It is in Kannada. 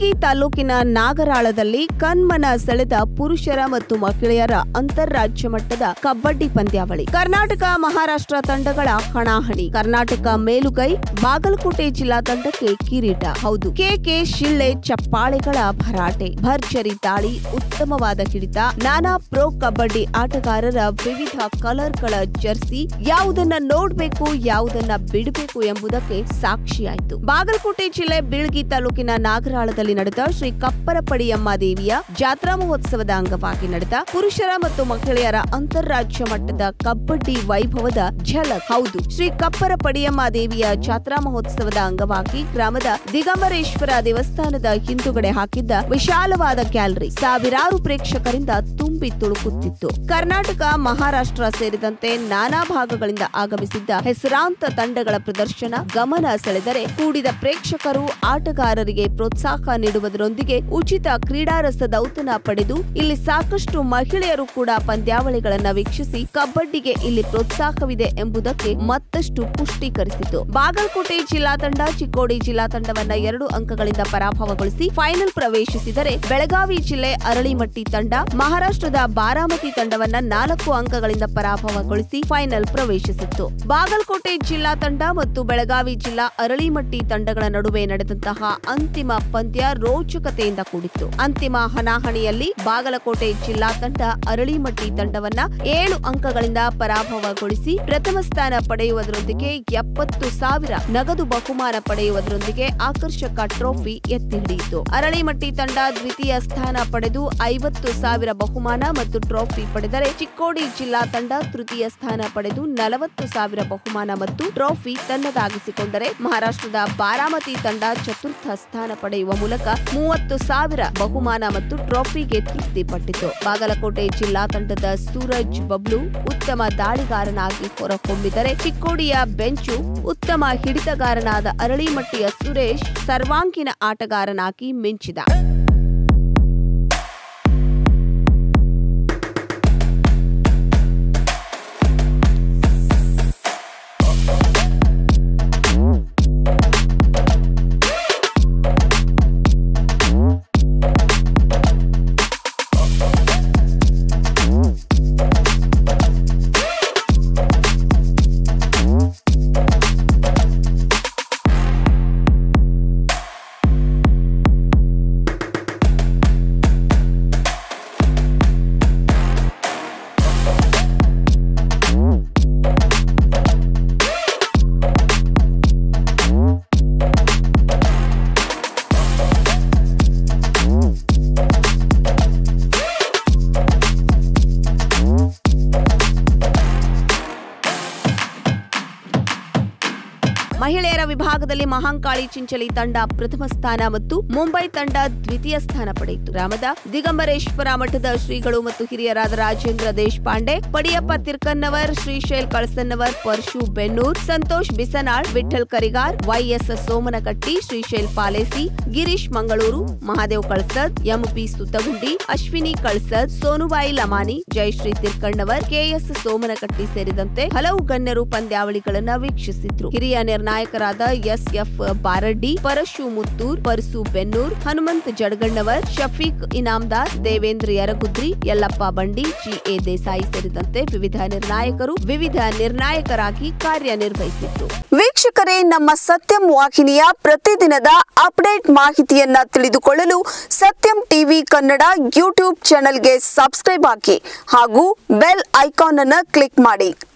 ಬೀಳ್ಗಿ ತಾಲೂಕಿನ ನಾಗರಾಳದಲ್ಲಿ ಕಣ್ಮನ ಸೆಳೆದ ಪುರುಷರ ಮತ್ತು ಮಹಿಳೆಯರ ಅಂತಾರಾಜ್ಯ ಮಟ್ಟದ ಕಬಡ್ಡಿ ಪಂದ್ಯಾವಳಿ ಕರ್ನಾಟಕ ಮಹಾರಾಷ್ಟ್ರ ತಂಡಗಳ ಹಣಾಹಣಿ ಕರ್ನಾಟಕ ಮೇಲುಗೈ ಬಾಗಲಕೋಟೆ ಜಿಲ್ಲಾ ತಂಡಕ್ಕೆ ಕಿರೀಟ ಹೌದು ಕೆಕೆ ಶಿಳ್ಳೆ ಚಪ್ಪಾಳೆಗಳ ಭರಾಟೆ ಭರ್ಜರಿ ದಾಳಿ ಉತ್ತಮವಾದ ಹಿಡಿತ ನಾನಾ ಪ್ರೊ ಕಬಡ್ಡಿ ಆಟಗಾರರ ವಿವಿಧ ಕಲರ್ಗಳ ಜರ್ಸಿ ಯಾವುದನ್ನ ನೋಡ್ಬೇಕು ಯಾವುದನ್ನ ಬಿಡಬೇಕು ಎಂಬುದಕ್ಕೆ ಸಾಕ್ಷಿಯಾಯಿತು ಬಾಗಲಕೋಟೆ ಜಿಲ್ಲೆ ಬೀಳ್ಗಿ ತಾಲೂಕಿನ ನಾಗರಾಳದಲ್ಲಿ ನಡೆದ ಶ್ರೀ ಕಪ್ಪರಪಡಿಯಮ್ಮ ದೇವಿಯ ಜಾತ್ರಾ ಮಹೋತ್ಸವದ ಅಂಗವಾಗಿ ನಡೆದ ಪುರುಷರ ಮತ್ತು ಮಹಿಳೆಯರ ಅಂತಾರಾಜ್ಯ ಮಟ್ಟದ ಕಬಡ್ಡಿ ವೈಭವದ ಝಲಕ್ ಹೌದು ಶ್ರೀ ಕಪ್ಪರಪಡಿಯಮ್ಮ ದೇವಿಯ ಜಾತ್ರಾ ಮಹೋತ್ಸವದ ಅಂಗವಾಗಿ ಗ್ರಾಮದ ದಿಗಂಬರೇಶ್ವರ ದೇವಸ್ಥಾನದ ಹಿಂದುಗಡೆ ಹಾಕಿದ್ದ ವಿಶಾಲವಾದ ಗ್ಯಾಲರಿ ಸಾವಿರಾರು ಪ್ರೇಕ್ಷಕರಿಂದ ತುಂಬಿ ತುಳುಕುತ್ತಿತ್ತು ಕರ್ನಾಟಕ ಮಹಾರಾಷ್ಟ್ರ ಸೇರಿದಂತೆ ನಾನಾ ಭಾಗಗಳಿಂದ ಆಗಮಿಸಿದ್ದ ಹೆಸರಾಂತ ತಂಡಗಳ ಪ್ರದರ್ಶನ ಗಮನ ಸೆಳೆದರೆ ಕೂಡಿದ ಪ್ರೇಕ್ಷಕರು ಆಟಗಾರರಿಗೆ ಪ್ರೋತ್ಸಾಹ ನೀಡುವುದರೊಂದಿಗೆ ಉಚಿತ ಕ್ರೀಡಾರಸದ ಔತಣ ಪಡೆದು ಇಲ್ಲಿ ಸಾಕಷ್ಟು ಮಹಿಳೆಯರು ಕೂಡ ಪಂದ್ಯಾವಳಿಗಳನ್ನ ವೀಕ್ಷಿಸಿ ಕಬಡ್ಡಿಗೆ ಇಲ್ಲಿ ಪ್ರೋತ್ಸಾಹವಿದೆ ಎಂಬುದಕ್ಕೆ ಮತ್ತಷ್ಟು ಪುಷ್ಟೀಕರಿಸಿತು ಬಾಗಲಕೋಟೆ ಜಿಲ್ಲಾ ತಂಡ ಚಿಕ್ಕೋಡಿ ಜಿಲ್ಲಾ ತಂಡವನ್ನ ಎರಡು ಅಂಕಗಳಿಂದ ಪರಾಭವಗೊಳಿಸಿ ಫೈನಲ್ ಪ್ರವೇಶಿಸಿದರೆ ಬೆಳಗಾವಿ ಜಿಲ್ಲೆ ಅರಳಿಮಟ್ಟಿ ತಂಡ ಮಹಾರಾಷ್ಟ್ರದ ಬಾರಾಮತಿ ತಂಡವನ್ನ ನಾಲ್ಕು ಅಂಕಗಳಿಂದ ಪರಾಭವಗೊಳಿಸಿ ಫೈನಲ್ ಪ್ರವೇಶಿಸಿತ್ತು ಬಾಗಲಕೋಟೆ ಜಿಲ್ಲಾ ತಂಡ ಮತ್ತು ಬೆಳಗಾವಿ ಜಿಲ್ಲಾ ಅರಳಿಮಟ್ಟಿ ತಂಡಗಳ ನಡುವೆ ನಡೆದಂತಹ ಅಂತಿಮ ಪಂದ್ಯ ರೋಚಕತೆಯಿಂದ ಕೂಡಿತ್ತು ಅಂತಿಮ ಹಣಾಹಣಿಯಲ್ಲಿ ಬಾಗಲಕೋಟೆ ಜಿಲ್ಲಾ ತಂಡ ಅರಳಿಮಟ್ಟಿ ತಂಡವನ್ನ ಏಳು ಅಂಕಗಳಿಂದ ಪರಾಭವಗೊಳಿಸಿ ಪ್ರಥಮ ಸ್ಥಾನ ಪಡೆಯುವುದರೊಂದಿಗೆ ಎಪ್ಪತ್ತು ಸಾವಿರ ನಗದು ಬಹುಮಾನ ಪಡೆಯುವುದರೊಂದಿಗೆ ಆಕರ್ಷಕ ಟ್ರೋಫಿ ಎತ್ತಿ ಹಿಡಿಯಿತು ಅರಳಿಮಟ್ಟಿ ತಂಡ ದ್ವಿತೀಯ ಸ್ಥಾನ ಪಡೆದು ಐವತ್ತು ಸಾವಿರ ಬಹುಮಾನ ಮತ್ತು ಟ್ರೋಫಿ ಪಡೆದರೆ ಚಿಕ್ಕೋಡಿ ಜಿಲ್ಲಾ ತಂಡ ತೃತೀಯ ಸ್ಥಾನ ಪಡೆದು ನಲವತ್ತು ಸಾವಿರ ಬಹುಮಾನ ಮತ್ತು ಟ್ರೋಫಿ ತನ್ನದಾಗಿಸಿಕೊಂಡರೆ ಮಹಾರಾಷ್ಟ್ರದ ಬಾರಾಮತಿ ತಂಡ ಚತುರ್ಥ ಸ್ಥಾನ ಪಡೆಯುವ ಮೂಲಕ ಮೂವತ್ತು ಸಾವಿರ ಬಹುಮಾನ ಮತ್ತು ಟ್ರೋಫಿಗೆ ತೃಪ್ತಿಪಟ್ಟಿತು ಬಾಗಲಕೋಟೆ ಜಿಲ್ಲಾ ತಂಡದ ಸೂರಜ್ ಬಬ್ಲು ಉತ್ತಮ ದಾಳಿಗಾರನಾಗಿ ಹೊರಹೊಮ್ಮಿದರೆ ಚಿಕ್ಕೋಡಿಯ ಬೆಂಚು ಉತ್ತಮ ಹಿಡಿತಗಾರನಾದ ಅರಳಿಮಟ್ಟಿಯ ಸುರೇಶ್ ಸರ್ವಾಂಗೀಣ ಆಟಗಾರನಾಗಿ ಮಿಂಚಿದ ಮಹಿಳೆಯರ ವಿಭಾಗದಲ್ಲಿ ಮಹಾಂಕಾಳಿ ಚಿಂಚಲಿ ತಂಡ ಪ್ರಥಮ ಸ್ಥಾನ ಮತ್ತು ಮುಂಬೈ ತಂಡ ದ್ವಿತೀಯ ಸ್ಥಾನ ಪಡೆಯಿತು ಗ್ರಾಮದ ದಿಗಂಬರೇಶ್ವರ ಮಠದ ಶ್ರೀಗಳು ಮತ್ತು ಹಿರಿಯರಾದ Rajendra Deshpande Padiyappa Tirkannavar Shrishail Kalasannavar Parashu Bennur Santosh Bisanal Vithal Karigar YS Somanakatti Shrishail Palesi Girish Mangaluru Mahadev Kalasad MP Suttagundi Ashwini Kalasad Sonubai Lamani Jayashri Tirkannavar KS Somanakatti ಸೇರಿದಂತೆ ಹಲವು ಗಣ್ಯರು ಪಂದ್ಯಾವಳಿಗಳನ್ನ ವೀಕ್ಷಿಸಿದ್ರು ಹಿರಿಯ ನಿರ್ಣಾಯಕರಾದ S F Baraddi Parashu Muttur Parasu Bennur Hanumant Jadagannavar Shafiq Inamdar Devendra Yaragudri Yallappa Bandi GA Desai ಸೇರಿದಂತೆ ವಿವಿಧ ನಿರ್ಣಾಯಕರು ವಿವಿಧ ನಿರ್ಣಾಯಕರಾಗಿ ಕಾರ್ಯನಿರ್ವಹಿಸಿದ್ರು ವೀಕ್ಷಕರೇ ನಮ್ಮ ಸತ್ಯಂ ವಾಹಿನಿಯ ಪ್ರತಿದಿನದ ಅಪ್ಡೇಟ್ ಮಾಹಿತಿಯನ್ನ ತಿಳಿದುಕೊಳ್ಳಲು ಸತ್ಯಂ ಟಿವಿ ಕನ್ನಡ ಯೂಟ್ಯೂಬ್ ಚಾನೆಲ್ಗೆ ಸಬ್ಸ್ಕ್ರೈಬ್ ಹಾಕಿ ಹಾಗೂ ಬೆಲ್ ಐಕಾನ್ ಅನ್ನು ಕ್ಲಿಕ್ ಮಾಡಿ